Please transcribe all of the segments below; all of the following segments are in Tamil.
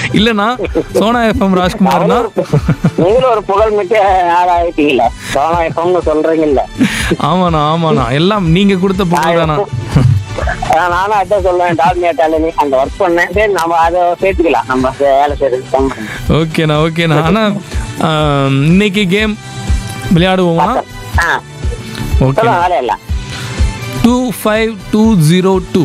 இல்லைண்ணா சோனா எஃப்எம் ராஜ்குமார்னா நீங்களும் ஒரு புகழ்மிக்க ஆளாயிட்டீங்கல்ல சோனா எப்பம்னு சொல்றீங்கல்ல ஆமாண்ணா ஆமாண்ணா எல்லாம் நீங்க கொடுத்த புகழ் தானா ஆஹ் நானும் அதான் சொல்லுவேன் டால்மியா டாலனி அங்க ஒர்க் பண்ணேன் சரி நம்ம அதை சேர்த்துக்கலாம் நம்ம வேலை செய்யறது கம்பெனி ஓகேண்ணா ஓகேண்ணா ஆனா ஆம், இன்னைக்கு கேம் விளையாடுவோமா ஆ ஓகே சொல்லுங்க வேலை இல்லை two five two zero two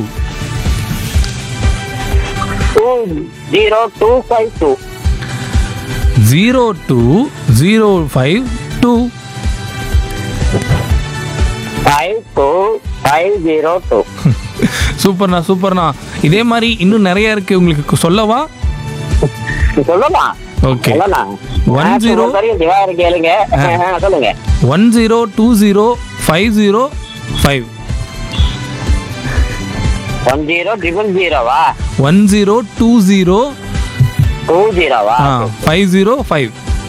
two zero two five two zero two zero five two five two five zero two சூப்பர்ண்ணா சூப்பர்ண்ணா இதே மாதிரி இன்னும் நிறைய இருக்கு உங்களுக்கு சொல்லவா சொல்லலாம் ஓகே சொல்லலாம் One நான் zero. சொல்றது வரைக்கும் திவாகர் கேளுங்க ஆ, சொல்லுங்க one zero two zero five zero five one zero triple ஜீரோவா one zero two zero two ஜீரோவா five zero five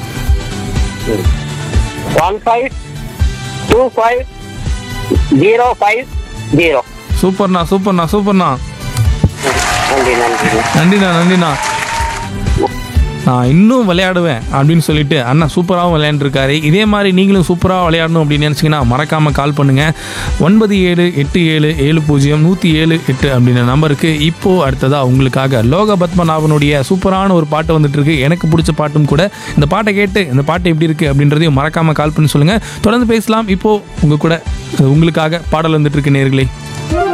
one five two five zero five zero சூப்பர்ண்ணா சூப்பர்ண்ணா சூப்பர்ண்ணா நன்றி நன்றி நன்றிண்ணா நன்றிண்ணா நான் இன்னும் விளையாடுவேன் அப்படின்னு சொல்லிட்டு அண்ணா சூப்பராகவும் விளையாண்டுருக்காரு இதே மாதிரி நீங்களும் சூப்பராக விளையாடணும் அப்படின்னு நினச்சிங்கன்னா மறக்காமல் கால் பண்ணுங்கள் ஒன்பது ஏழு எட்டு ஏழு ஏழு பூஜ்ஜியம் நூற்றி ஏழு எட்டு அப்படின்ற நம்பருக்கு இப்போது அடுத்ததாக உங்களுக்காக லோக பத்மநாபனுடைய சூப்பரான ஒரு பாட்டு வந்துட்டு இருக்கு எனக்கு பிடிச்ச பாட்டும் கூட இந்த பாட்டை கேட்டு இந்த பாட்டு எப்படி இருக்குது அப்படின்றதையும் மறக்காமல் கால் பண்ணி சொல்லுங்கள் தொடர்ந்து பேசலாம் இப்போது உங்கள் கூட உங்களுக்காக பாடல் வந்துட்டு இருக்கு நேர்களே